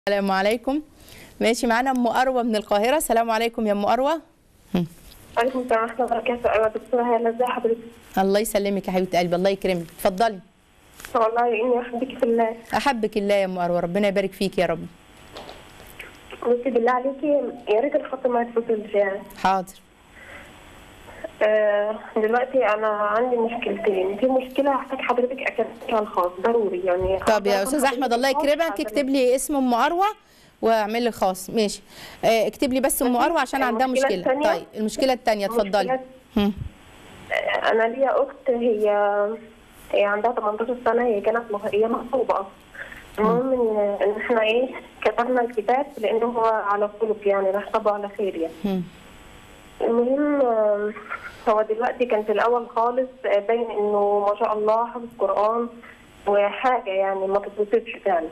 السلام عليكم ماشي معانا ام اروى من القاهره السلام عليكم يا ام اروى هم. وعليكم السلام ورحمة الله وبركاته أيوة دكتورة هلا ازي حضرتك؟ الله يسلمك يا حبيبه قلبي الله يكرمك اتفضلي والله إني أحبك في الله احبك الله يا ام اروى ربنا يبارك فيك يا رب بصي بالله عليكي يا ريت الخط ما يتفصلش يعني حاضر آه دلوقتي أنا عندي مشكلتين في مشكلة هحتاج حضرتك أكلمك على الخاص ضروري يعني طب يا استاذ احمد الله يكرمك اكتب لي اسم ام اروى واعمل لي خاص ماشي آه، اكتب لي بس ام ماشي. اروى عشان عندها المشكلة مشكله التانية؟ طيب المشكله الثانيه اتفضلي المشكلة- هم. أنا ليا أخت هي هي عندها 18 سنة هي كانت مه- هي مخطوبة أصلا المهم إن إن إحنا إيه كتبنا الكتاب لأنه هو على خلق يعني نحسبه على خير يعني هم. المهم آم، هو دلوقتي كان في الاول خالص آه، باين انه ما شاء الله حافظ قران وحاجه يعني ما تتوصفش فعلا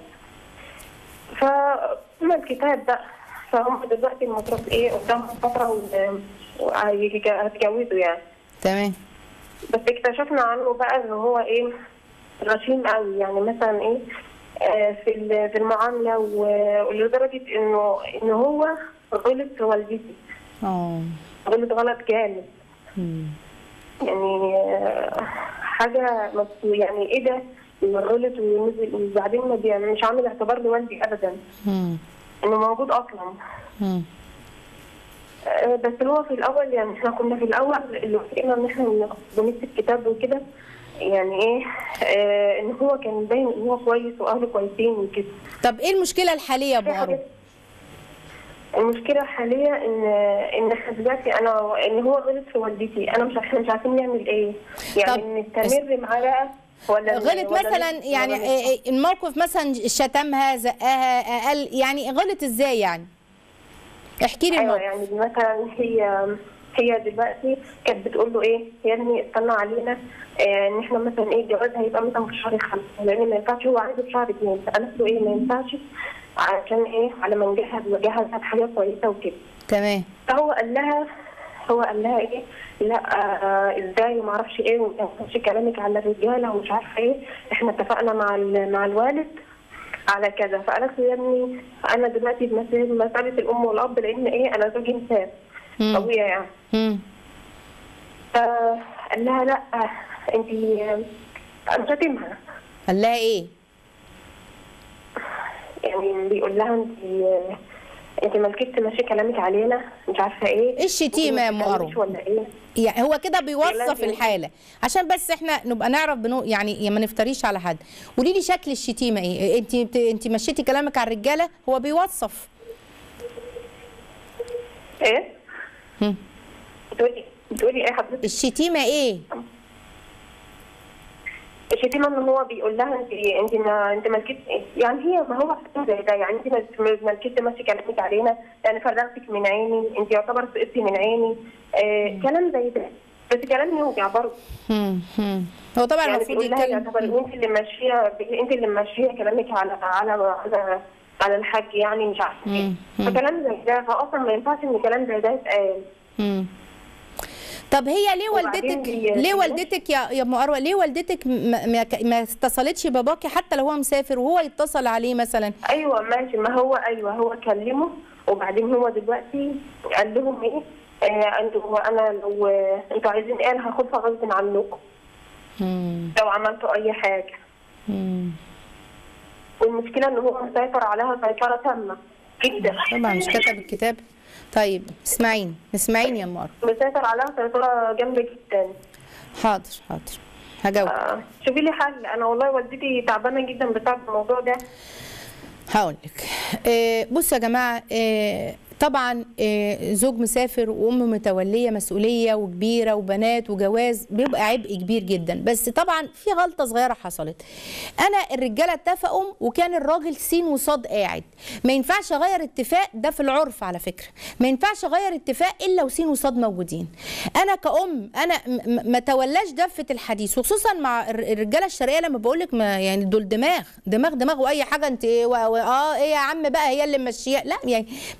فما الكتاب بقى فهم دلوقتي المفروض ايه قدامهم فتره و- وهيتجوزوا يعني تمام بس اكتشفنا عنه بقى ان هو ايه غشيم قوي يعني مثلا ايه آه، في ال- في المعامله و- ولدرجه انه ان هو غلط في والدتي اه غلط غلط جامد هم. يعني آه، حاجة مبسو- يعني ايه ده غلط ونزل وبعدين ما بي- مش عامل اعتبار لوالدي ابدا هم. انه موجود اصلا هم. آه، بس اللي هو في الاول يعني احنا كنا في الاول اللي وافقنا ان احنا بنكتب كتاب وكده يعني ايه آه ان هو كان باين ان هو كويس واهله كويسين وكده طب ايه المشكله الحاليه يا ام في اروى حاجات المشكلة الحالية إن إن إحنا دلوقتي أنا إن هو غلط في والدتي، أنا مش إحنا مش عارفين نعمل إيه؟ يعني طب نستمر معاه بقى ولا غلط ولا مثلا نس- يعني ولا آه، آه، الموقف مثلا شتمها زقها اقل يعني غلط ازاي يعني احكي لي ايوه الموقف يعني مثلا هي هي دلوقتي كانت بتقول له ايه يا ابني استنى علينا آه، ان احنا مثلا ايه الجواز هيبقى مثلا في شهر خمسه لان ما ينفعش هو عايزه في شهر اثنين فقالت له ايه ما ينفعش عشان ايه على ما نجهز نجهز بحاجه كويسه وكده تمام فهو قال لها هو قال لها ايه لا آه ازاي وما اعرفش ايه وما ينفعش كلامك على الرجاله ومش عارفه ايه احنا اتفقنا مع ال- مع الوالد على كذا فقالت له يا ابني انا دلوقتي في مسألة مسألة الام والاب لان ايه انا زوجي مسافر مم. ابويا يعني مم. فقال لها لا انت انا شاتمها قال لها ايه يعني بيقول لها انت انت مالكيش تمشي كلامك علينا مش عارفه ايه ايه الشتيمة يا أم ما تتكلميش أروى؟ ولا ايه يعني هو كده بيوصف لازم. الحاله عشان بس احنا نبقى نعرف بنو يعني يا ما نفتريش على حد قولي لي شكل الشتيمه ايه انت بت- انت مشيتي كلامك على الرجاله هو بيوصف ايه هم. بتقولي بتقولي ايه حضرتك الشتيمه ايه الشتيمه ان هو بيقول لها انت انت ما انت مالكيش يعني هي ما هو حاجة زي ده يعني انت ما- مالكيش تمشي كلامك علينا يعني فرغتك من عيني انت يعتبر سقطتي من عيني آه كلام زي ده بس كلام يوجع برضه هم. هم. هو طبعا يعني المفروض بيقول لها يتكلم يعتبر انت اللي ماشيه انت اللي ماشيه كلامك على على على على الحاج يعني مش عارفه ايه مم. مم. فكلام زي ده فاصلا ما ينفعش ان كلام زي ده يتقال مم. طب هي ليه وبعدين والدتك بي- ليه بي- والدتك يا يا ام اروى ليه والدتك ما, ما, ما اتصلتش باباكي حتى لو هو مسافر وهو يتصل عليه مثلا ايوه ماشي ما هو ايوه هو كلمه وبعدين هو دلوقتي قال لهم ايه آه انتوا انا لو آه، انتوا عايزين ايه انا هاخدها غصب عنكم مم. لو عملتوا اي حاجه مم. والمشكله ان هو مسيطر عليها سيطره تامه جدا طبعا مش كتب الكتاب طيب اسمعيني اسمعيني يا ام اروى مسيطر عليها سيطره جامده جدا حاضر حاضر هجاوب آه، شوفي لي حل انا والله والدتي تعبانه جدا بسبب الموضوع ده هقول لك آه بصوا يا جماعه آه طبعا آه زوج مسافر وام متوليه مسؤوليه وكبيره وبنات وجواز بيبقى عبء كبير جدا بس طبعا في غلطه صغيره حصلت انا الرجاله اتفقوا وكان الراجل سين وصاد قاعد ما ينفعش اغير اتفاق ده في العرف على فكره ما ينفعش اغير اتفاق الا وسين وصاد موجودين انا كأم انا م- م- ما تولاش دفه الحديث وخصوصا مع الر- الرجاله الشرقيه لما بقول لك ما يعني دول دماغ دماغ دماغ واي حاجه انت ايه و- و- اه ايه يا عم بقى هي اللي ماشيه لا يعني ما فيش داعي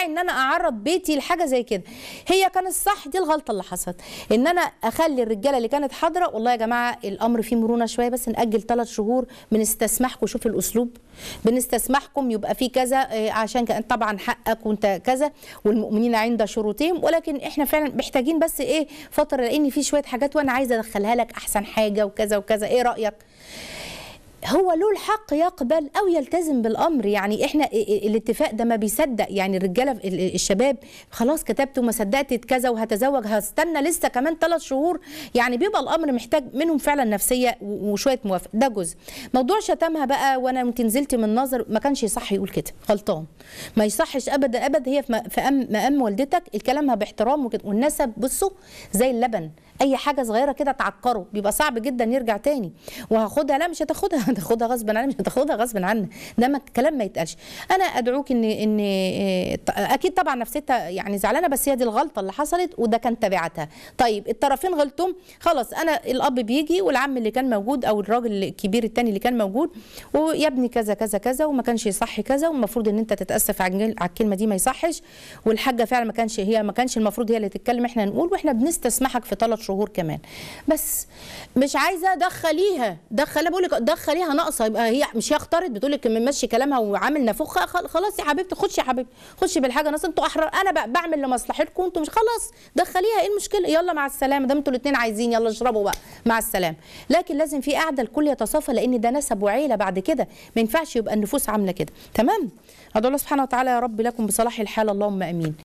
ان انا اعرض بيتي لحاجه زي كده هي كان الصح دي الغلطه اللي حصلت ان انا اخلي الرجاله اللي كانت حاضره والله يا جماعه الامر فيه مرونه شويه بس ناجل ثلاث شهور بنستسمحكم شوف الاسلوب بنستسمحكم يبقى في كذا آه، عشان كان طبعا حقك وانت كذا والمؤمنين عند شروطهم ولكن احنا فعلا محتاجين بس ايه فتره لان في شويه حاجات وانا عايزه ادخلها لك احسن حاجه وكذا وكذا ايه رايك هو له الحق يقبل او يلتزم بالامر يعني احنا ا- ا- الاتفاق ده ما بيصدق يعني الرجاله ال- الشباب خلاص كتبت وما صدقت كذا وهتزوج هستنى لسه كمان ثلاث شهور يعني بيبقى الامر محتاج منهم فعلا نفسيه و- وشويه موافقه ده جزء موضوع شتمها بقى وانا يمكن نزلت من نظر ما كانش يصح يقول كده غلطان ما يصحش ابدا ابدا هي في م- في أم- مقام والدتك الكلامها باحترام وكده والنسب بصوا زي اللبن اي حاجه صغيره كده تعكره بيبقى صعب جدا يرجع تاني وهاخدها لا مش هتاخدها هتاخدها غصب عنها مش هتاخدها غصب عنها ده ما كلام ما يتقالش انا ادعوك ان ان إيه، ط- اكيد طبعا نفسيتها يعني زعلانه بس هي دي الغلطه اللي حصلت وده كان تبعتها طيب الطرفين غلطوا خلاص انا الاب بيجي والعم اللي كان موجود او الراجل الكبير التاني اللي كان موجود ويا ابني كذا كذا كذا وما كانش يصح كذا والمفروض ان انت تتاسف على الجل- على الكلمه دي ما يصحش والحاجه فعلا ما كانش هي ما كانش المفروض هي اللي تتكلم احنا نقول واحنا بنستسمحك في ثلاث شهور كمان بس مش عايزه دخليها دخلها بقول لك دخليها ناقصه يبقى هي مش هي اختارت بتقول لك ممشي كلامها وعامل نافوخ خل- خلاص يا حبيبتي خش يا حبيبتي خشي بالحاجه ناقصه انتوا احرار انا بقى بعمل لمصلحتكم انتوا مش خلاص دخليها ايه المشكله يلا مع السلامه دام انتوا الاثنين عايزين يلا اشربوا بقى مع السلامه لكن لازم في قاعده الكل يتصافى لان ده نسب وعيله بعد كده ما ينفعش يبقى النفوس عامله كده تمام ادعو الله سبحانه وتعالى يا رب لكم بصلاح الحال اللهم امين